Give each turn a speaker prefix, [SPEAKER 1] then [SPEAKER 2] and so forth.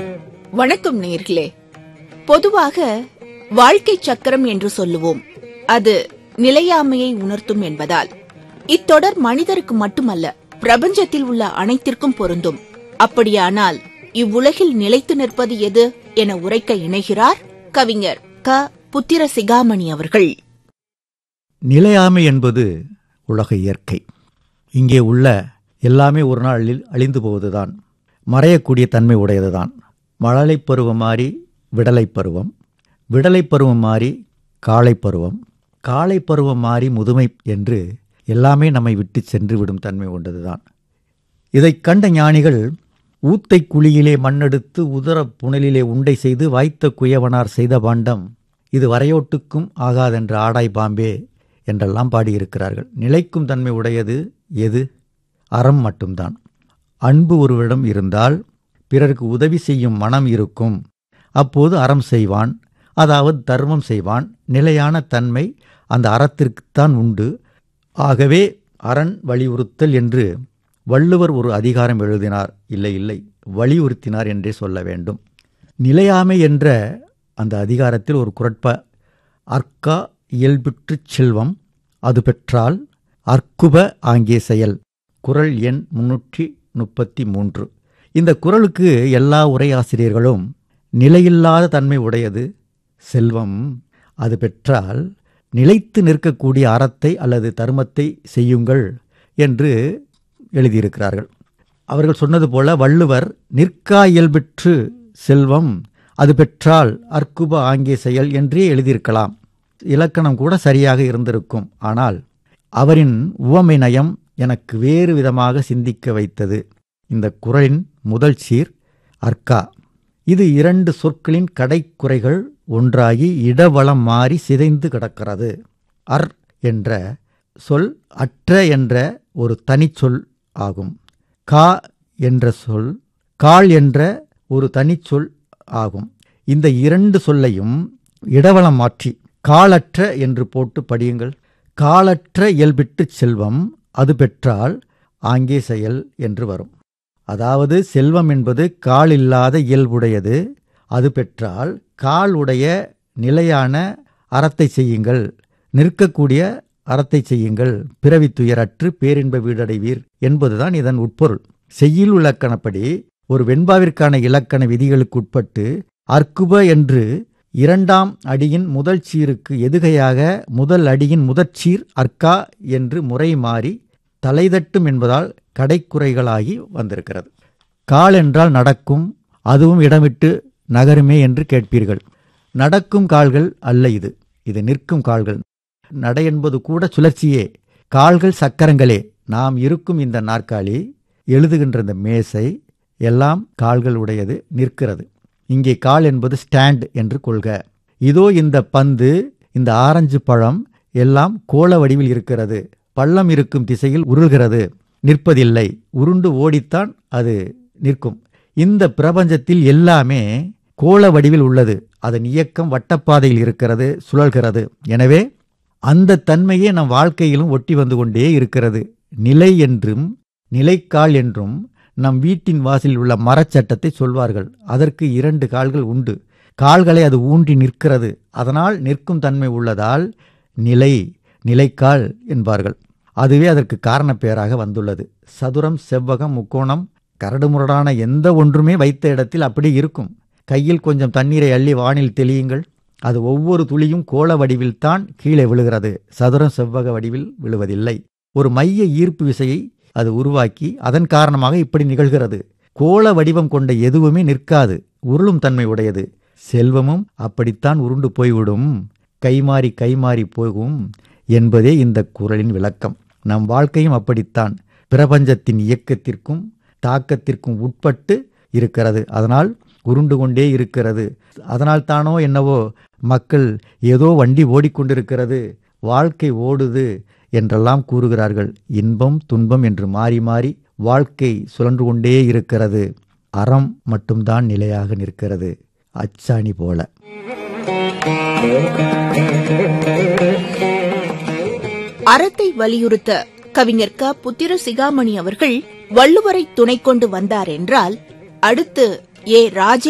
[SPEAKER 1] வணக்கம் நேர்களே பொதுவாக வாழ்க்கை சக்கரம் என்று சொல்லுவோம் அது நிலையாமையை உணர்த்தும் என்பதால் இத்தொடர் மனிதருக்கு மட்டுமல்ல பிரபஞ்சத்தில் உள்ள அனைத்திற்கும் பொருந்தும் அப்படியானால் இவ்வுலகில் நிலைத்து நிற்பது எது என உரைக்க இணைகிறார் கவிஞர் க புத்திர சிகாமணி அவர்கள்
[SPEAKER 2] நிலையாமை என்பது உலக இயற்கை இங்கே உள்ள எல்லாமே ஒரு நாளில் அழிந்து போவதுதான் மறையக்கூடிய தன்மை உடையதுதான் மழலைப் பருவம் மாறி விடலைப் பருவம் விடலைப் பருவம் மாறி காளைப் பருவம் காளைப் பருவம் மாறி முதுமை என்று எல்லாமே நம்மை விட்டு சென்று விடும் தன்மை கொண்டதுதான் இதைக் கண்ட ஞானிகள் ஊத்தை குழியிலே மண்ணெடுத்து உதர புனலிலே உண்டை செய்து வாய்த்த குயவனார் செய்த பாண்டம் இது வரையோட்டுக்கும் ஆகாதென்ற ஆடாய் பாம்பே என்றெல்லாம் பாடியிருக்கிறார்கள் நிலைக்கும் தன்மை உடையது எது அறம் மட்டும்தான் அன்பு ஒருவரிடம் இருந்தால் பிறருக்கு உதவி செய்யும் மனம் இருக்கும் அப்போது அறம் செய்வான் அதாவது தர்மம் செய்வான் நிலையான தன்மை அந்த அறத்திற்குத்தான் உண்டு ஆகவே அரண் வலியுறுத்தல் என்று வள்ளுவர் ஒரு அதிகாரம் எழுதினார் இல்லை இல்லை வலியுறுத்தினார் என்றே சொல்ல வேண்டும் நிலையாமை என்ற அந்த அதிகாரத்தில் ஒரு குரட்ப அர்க்கா இயல்புற்றுச் செல்வம் அது பெற்றால் அற்குப ஆங்கிய செயல் குரல் எண் முன்னூற்றி முப்பத்தி மூன்று இந்த குரலுக்கு எல்லா உரையாசிரியர்களும் நிலையில்லாத தன்மை உடையது செல்வம் அது பெற்றால் நிலைத்து நிற்கக்கூடிய அறத்தை அல்லது தர்மத்தை செய்யுங்கள் என்று எழுதியிருக்கிறார்கள் அவர்கள் சொன்னது போல வள்ளுவர் நிற்கா இயல்பெற்று செல்வம் அது பெற்றால் அற்குப ஆங்கிய செயல் என்றே எழுதியிருக்கலாம் இலக்கணம் கூட சரியாக இருந்திருக்கும் ஆனால் அவரின் உவமை நயம் எனக்கு வேறு விதமாக சிந்திக்க வைத்தது இந்த குரலின் முதல் சீர் அர்க்கா இது இரண்டு சொற்களின் கடைக்குறைகள் ஒன்றாகி இடவளம் மாறி சிதைந்து கிடக்கிறது அர் என்ற சொல் அற்ற என்ற ஒரு தனிச்சொல் ஆகும் கா என்ற சொல் கால் என்ற ஒரு தனிச்சொல் ஆகும் இந்த இரண்டு சொல்லையும் இடவளம் மாற்றி காலற்ற என்று போட்டு படியுங்கள் காலற்ற இயல்பிட்டு செல்வம் அது பெற்றால் ஆங்கே செயல் என்று வரும் அதாவது செல்வம் என்பது கால் இல்லாத இயல்புடையது அது பெற்றால் கால் உடைய நிலையான அறத்தை செய்யுங்கள் நிற்கக்கூடிய அறத்தை செய்யுங்கள் பிறவி துயரற்று பேரின்ப வீடடைவீர் என்பதுதான் இதன் உட்பொருள் செய்யுள் இலக்கணப்படி ஒரு வெண்பாவிற்கான இலக்கண விதிகளுக்கு உட்பட்டு அற்குப என்று இரண்டாம் அடியின் முதல் சீருக்கு எதுகையாக முதல் அடியின் முதற்சீர் அர்க்கா என்று முறை மாறி தலைதட்டும் என்பதால் கடைக்குறைகளாகி வந்திருக்கிறது கால் என்றால் நடக்கும் அதுவும் இடமிட்டு நகருமே என்று கேட்பீர்கள் நடக்கும் கால்கள் அல்ல இது இது நிற்கும் கால்கள் நடை என்பது கூட சுழற்சியே கால்கள் சக்கரங்களே நாம் இருக்கும் இந்த நாற்காலி எழுதுகின்ற இந்த மேசை எல்லாம் கால்கள் உடையது நிற்கிறது இங்கே கால் என்பது ஸ்டாண்ட் என்று கொள்க இதோ இந்த பந்து இந்த ஆரஞ்சு பழம் எல்லாம் கோள வடிவில் இருக்கிறது பள்ளம் இருக்கும் திசையில் உருள்கிறது நிற்பதில்லை உருண்டு ஓடித்தான் அது நிற்கும் இந்த பிரபஞ்சத்தில் எல்லாமே கோள வடிவில் உள்ளது அதன் இயக்கம் வட்டப்பாதையில் இருக்கிறது சுழல்கிறது எனவே அந்த தன்மையே நம் வாழ்க்கையிலும் ஒட்டி வந்து கொண்டே இருக்கிறது நிலை என்றும் நிலைக்கால் என்றும் நம் வீட்டின் வாசலில் உள்ள மரச்சட்டத்தை சொல்வார்கள் அதற்கு இரண்டு கால்கள் உண்டு கால்களை அது ஊன்றி நிற்கிறது அதனால் நிற்கும் தன்மை உள்ளதால் நிலை நிலைக்கால் என்பார்கள் அதுவே அதற்கு காரண பெயராக வந்துள்ளது சதுரம் செவ்வகம் முக்கோணம் கரடுமுரடான எந்த ஒன்றுமே வைத்த இடத்தில் அப்படி இருக்கும் கையில் கொஞ்சம் தண்ணீரை அள்ளி வானில் தெளியுங்கள் அது ஒவ்வொரு துளியும் கோள வடிவில்தான் கீழே விழுகிறது சதுரம் செவ்வக வடிவில் விழுவதில்லை ஒரு மைய ஈர்ப்பு விசையை அது உருவாக்கி அதன் காரணமாக இப்படி நிகழ்கிறது கோள வடிவம் கொண்ட எதுவுமே நிற்காது உருளும் தன்மை உடையது செல்வமும் அப்படித்தான் உருண்டு போய்விடும் கைமாறி கைமாறி போகும் என்பதே இந்த குரலின் விளக்கம் நம் வாழ்க்கையும் அப்படித்தான் பிரபஞ்சத்தின் இயக்கத்திற்கும் தாக்கத்திற்கும் உட்பட்டு இருக்கிறது அதனால் உருண்டு கொண்டே இருக்கிறது அதனால் தானோ என்னவோ மக்கள் ஏதோ வண்டி ஓடிக்கொண்டிருக்கிறது வாழ்க்கை ஓடுது என்றெல்லாம் கூறுகிறார்கள் இன்பம் துன்பம் என்று மாறி மாறி வாழ்க்கை சுழன்று கொண்டே இருக்கிறது அறம் மட்டும்தான் நிலையாக நிற்கிறது அச்சாணி போல
[SPEAKER 1] அறத்தை வலியுறுத்த கவிஞர் க புத்திர சிகாமணி அவர்கள் வள்ளுவரை துணை கொண்டு வந்தார் என்றால் அடுத்து ஏ ராஜே